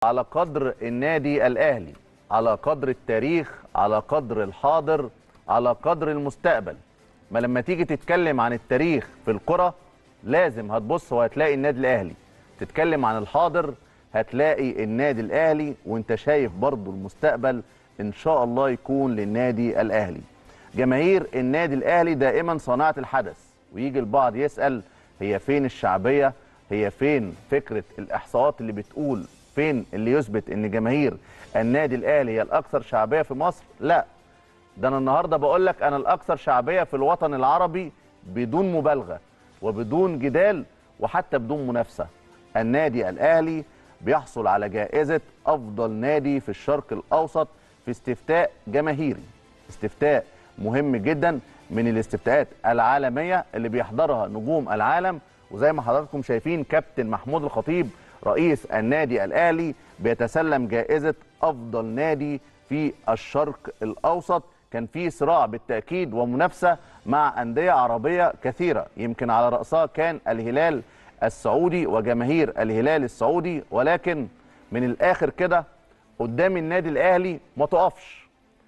على قدر النادي الاهلي على قدر التاريخ على قدر الحاضر على قدر المستقبل ما لما تيجي تتكلم عن التاريخ في الكرة لازم هتبص وهتلاقي النادي الاهلي تتكلم عن الحاضر هتلاقي النادي الاهلي وانت شايف برضو المستقبل ان شاء الله يكون للنادي الاهلي جماهير النادي الاهلي دائما صناعه الحدث ويجي البعض يسال هي فين الشعبيه هي فين فكره الاحصاءات اللي بتقول فين اللي يثبت ان جماهير النادي الاهلي هي الاكثر شعبيه في مصر لا ده انا النهارده بقول لك انا الاكثر شعبيه في الوطن العربي بدون مبالغه وبدون جدال وحتى بدون منافسه النادي الاهلي بيحصل على جائزه افضل نادي في الشرق الاوسط في استفتاء جماهيري استفتاء مهم جدا من الاستفتاءات العالميه اللي بيحضرها نجوم العالم وزي ما حضراتكم شايفين كابتن محمود الخطيب رئيس النادي الاهلي بيتسلم جائزه افضل نادي في الشرق الاوسط كان في صراع بالتاكيد ومنافسه مع انديه عربيه كثيره يمكن على راسها كان الهلال السعودي وجماهير الهلال السعودي ولكن من الاخر كده قدام النادي الاهلي ما تقفش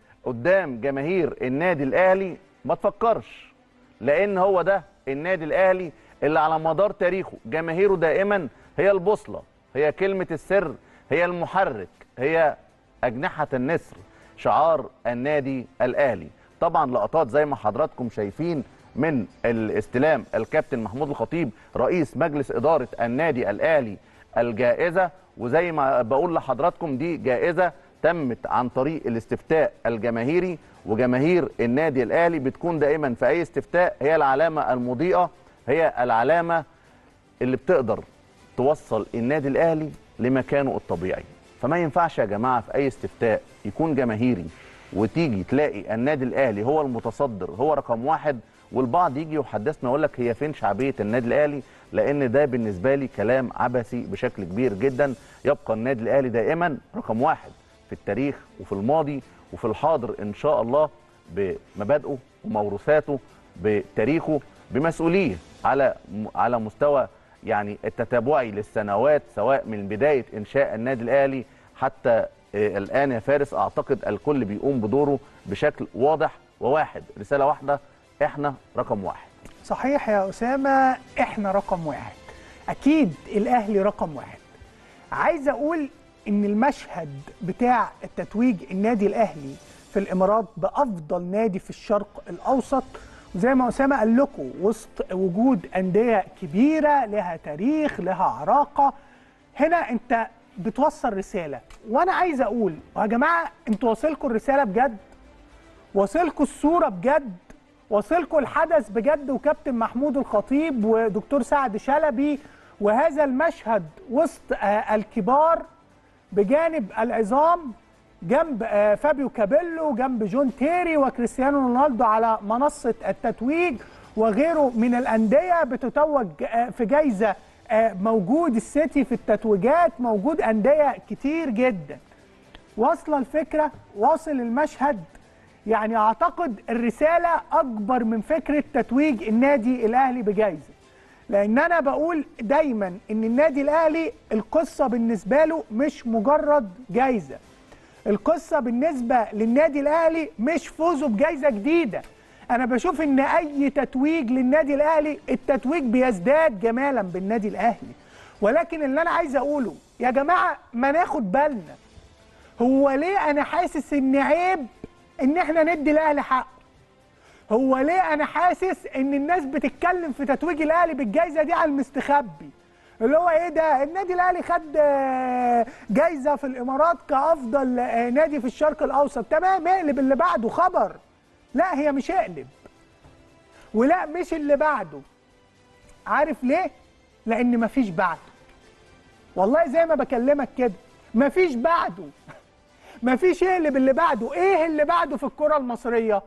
قدام جماهير النادي الاهلي ما تفكرش لان هو ده النادي الاهلي اللي على مدار تاريخه جماهيره دائما هي البوصله هي كلمه السر هي المحرك هي اجنحه النسر شعار النادي الاهلي طبعا لقطات زي ما حضراتكم شايفين من الاستلام الكابتن محمود الخطيب رئيس مجلس اداره النادي الاهلي الجائزه وزي ما بقول لحضراتكم دي جائزه تمت عن طريق الاستفتاء الجماهيري وجماهير النادي الاهلي بتكون دائما في اي استفتاء هي العلامه المضيئه هي العلامه اللي بتقدر توصل النادي الاهلي لمكانه الطبيعي فما ينفعش يا جماعه في اي استفتاء يكون جماهيري وتيجي تلاقي النادي الاهلي هو المتصدر هو رقم واحد والبعض يجي يحدثنا يقول لك هي فين شعبيه النادي الاهلي لان ده بالنسبه لي كلام عبثي بشكل كبير جدا يبقى النادي الاهلي دائما رقم واحد في التاريخ وفي الماضي وفي الحاضر ان شاء الله بمبادئه وموروثاته بتاريخه بمسؤوليه على على مستوى يعني التتابعي للسنوات سواء من بدايه انشاء النادي الاهلي حتى الان يا فارس اعتقد الكل بيقوم بدوره بشكل واضح وواحد رساله واحده احنا رقم واحد صحيح يا اسامه احنا رقم واحد اكيد الاهلي رقم واحد عايز اقول ان المشهد بتاع التتويج النادي الاهلي في الامارات بافضل نادي في الشرق الاوسط وزي ما اسامه قال لكم وسط وجود انديه كبيره لها تاريخ لها عراقه هنا انت بتوصل رساله وانا عايز اقول يا جماعه انتوا واصلكم الرساله بجد واصلكم الصوره بجد واصلكم الحدث بجد وكابتن محمود الخطيب ودكتور سعد شلبي وهذا المشهد وسط الكبار بجانب العظام جنب فابيو كابيلو جنب جون تيري وكريستيانو رونالدو على منصة التتويج وغيره من الأندية بتتوج في جايزة موجود السيتي في التتويجات موجود أندية كتير جدا واصلة الفكرة واصل المشهد يعني أعتقد الرسالة أكبر من فكرة تتويج النادي الأهلي بجايزة لان انا بقول دايما ان النادي الاهلي القصه بالنسبه له مش مجرد جايزه القصه بالنسبه للنادي الاهلي مش فوزه بجايزه جديده انا بشوف ان اي تتويج للنادي الاهلي التتويج بيزداد جمالا بالنادي الاهلي ولكن اللي انا عايز اقوله يا جماعه ما ناخد بالنا هو ليه انا حاسس ان عيب ان احنا ندي الاهلي حقه هو ليه انا حاسس ان الناس بتتكلم في تتويج الاهلي بالجائزه دي على المستخبي اللي هو ايه ده النادي الاهلي خد جايزه في الامارات كافضل نادي في الشرق الاوسط تمام اقلب اللي بعده خبر لا هي مش اقلب ولا مش اللي بعده عارف ليه لان مفيش بعده والله زي ما بكلمك كده مفيش بعده مفيش اقلب اللي بعده ايه اللي بعده في الكره المصريه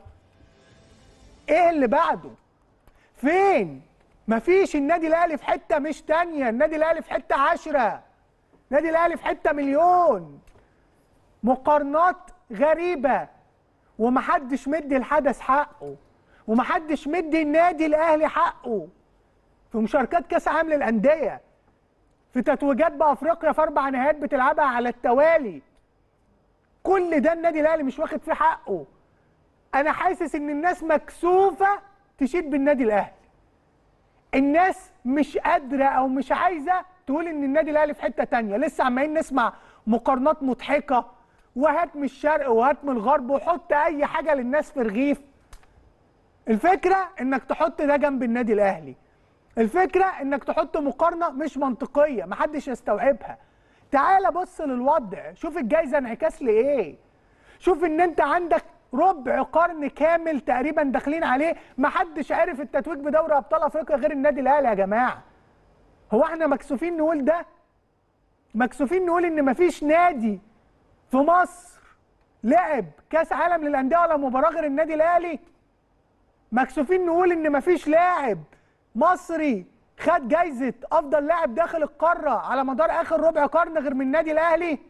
ايه اللي بعده فين مفيش النادي الاهلي في حته مش تانية النادي الاهلي في حته عشرة النادي الاهلي في حته مليون مقارنات غريبه ومحدش مدي الحدث حقه ومحدش مدي النادي الاهلي حقه في مشاركات كاس عالم للانديه في تتويجات بافريقيا في اربع نهائيات بتلعبها على التوالي كل ده النادي الاهلي مش واخد فيه حقه انا حاسس ان الناس مكسوفه تشيد بالنادي الاهلي الناس مش قادره او مش عايزه تقول ان النادي الاهلي في حته تانية لسه عمالين نسمع مقارنات مضحكه وهات من الشرق وهات من الغرب وحط اي حاجه للناس في رغيف الفكره انك تحط ده جنب النادي الاهلي الفكره انك تحط مقارنه مش منطقيه محدش يستوعبها تعال بص للوضع شوف الجايزه انعكاس لايه شوف ان انت عندك ربع قرن كامل تقريبا داخلين عليه محدش عرف التتويج بدوري ابطال افريقيا غير النادي الاهلي يا جماعه هو احنا مكسوفين نقول ده مكسوفين نقول ان مفيش نادي في مصر لعب كاس عالم للانديه ولا مباراه غير النادي الاهلي مكسوفين نقول ان مفيش لاعب مصري خد جايزه افضل لاعب داخل القاره على مدار اخر ربع قرن غير من النادي الاهلي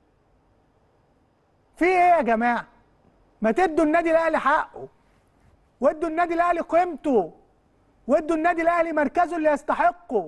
في ايه يا جماعه ما تدوا النادي الاهلي حقه وادوا النادي الاهلي قيمته وادوا النادي الاهلي مركزه اللي يستحقه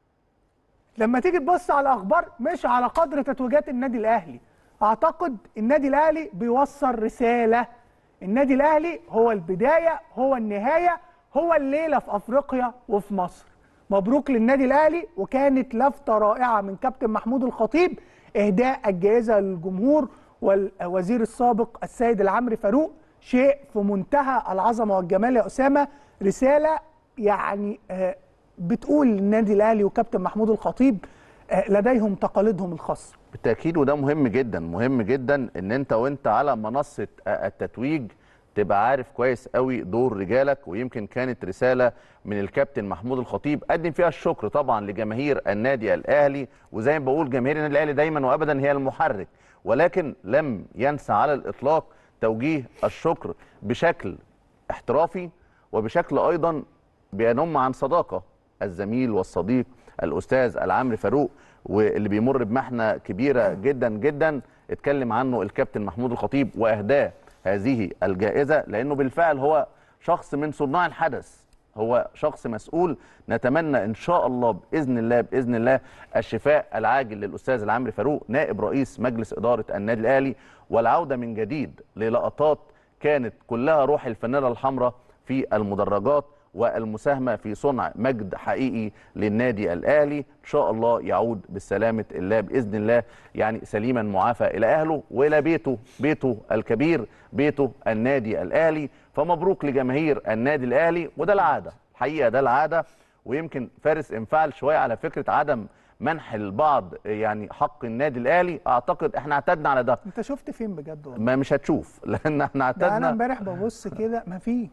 لما تيجي تبص على الاخبار مش على قدر تتويجات النادي الاهلي اعتقد النادي الاهلي بيوصل رساله النادي الاهلي هو البدايه هو النهايه هو الليله في افريقيا وفي مصر مبروك للنادي الاهلي وكانت لفته رائعه من كابتن محمود الخطيب اهداء الجائزه للجمهور والوزير السابق السيد العمري فاروق شيء في منتهى العظمه والجمال يا اسامه رساله يعني آه، بتقول للنادي الاهلي وكابتن محمود الخطيب آه، لديهم تقاليدهم الخاصه بالتاكيد وده مهم جدا مهم جدا ان انت وانت على منصه التتويج تبقى عارف كويس قوي دور رجالك ويمكن كانت رساله من الكابتن محمود الخطيب قدم فيها الشكر طبعا لجماهير النادي الاهلي وزي ما بقول جماهير النادي الاهلي دايما وابدا هي المحرك ولكن لم ينسى على الاطلاق توجيه الشكر بشكل احترافي وبشكل ايضا بينم عن صداقه الزميل والصديق الاستاذ العمري فاروق واللي بيمر بمحنه كبيره جدا جدا اتكلم عنه الكابتن محمود الخطيب واهداه هذه الجائزه لانه بالفعل هو شخص من صناع الحدث هو شخص مسؤول نتمنى ان شاء الله باذن الله باذن الله الشفاء العاجل للاستاذ العمري فاروق نائب رئيس مجلس اداره النادي الاهلي والعوده من جديد للقطات كانت كلها روح الفانيلا الحمراء في المدرجات والمساهمه في صنع مجد حقيقي للنادي الاهلي ان شاء الله يعود بالسلامه الله باذن الله يعني سليما معافى الى اهله والى بيته بيته الكبير بيته النادي الاهلي فمبروك لجماهير النادي الاهلي وده العاده الحقيقه ده العاده ويمكن فارس انفعل شويه على فكره عدم منح البعض يعني حق النادي الاهلي اعتقد احنا اعتدنا على ده انت شفت فين بجد والله ما مش هتشوف لان احنا ده انا اعتدنا امبارح ببص كده مفيش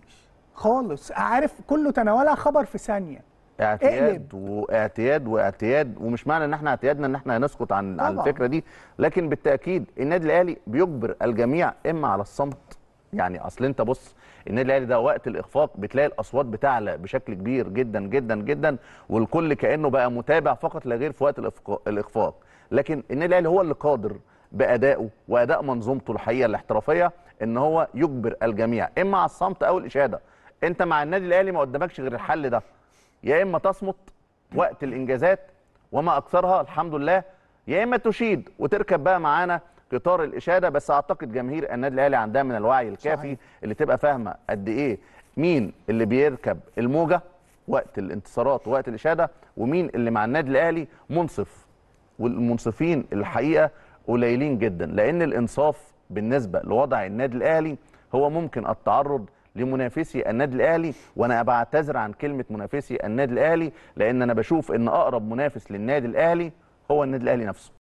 خالص عارف كله تناولها خبر في ثانيه اعتياد واعتياد واعتياد ومش معنى ان احنا اعتيادنا ان احنا هنسكت عن عن طبعاً. الفكره دي لكن بالتاكيد النادي الاهلي بيجبر الجميع اما على الصمت يعني اصل انت بص النادي الاهلي ده وقت الاخفاق بتلاقي الاصوات بتعلى بشكل كبير جدا جدا جدا والكل كانه بقى متابع فقط لا غير في وقت الإفق- الاخفاق لكن النادي الاهلي هو اللي قادر بادائه واداء منظومته الحقيقه الاحترافيه ان هو يجبر الجميع اما على الصمت او الاشاده انت مع النادي الاهلي ما قدامكش غير الحل ده يا اما تصمت وقت الانجازات وما اكثرها الحمد لله يا اما تشيد وتركب بقى معانا قطار الاشاده بس اعتقد جماهير النادي الاهلي عندها من الوعي الكافي صحيح. اللي تبقى فاهمه قد ايه مين اللي بيركب الموجه وقت الانتصارات ووقت الاشاده ومين اللي مع النادي الاهلي منصف والمنصفين الحقيقه قليلين جدا لان الانصاف بالنسبه لوضع النادي الاهلي هو ممكن التعرض لمنافسي النادي الاهلي وانا بعتذر عن كلمه منافسي النادي الاهلي لان انا بشوف ان اقرب منافس للنادي الاهلي هو النادي الاهلي نفسه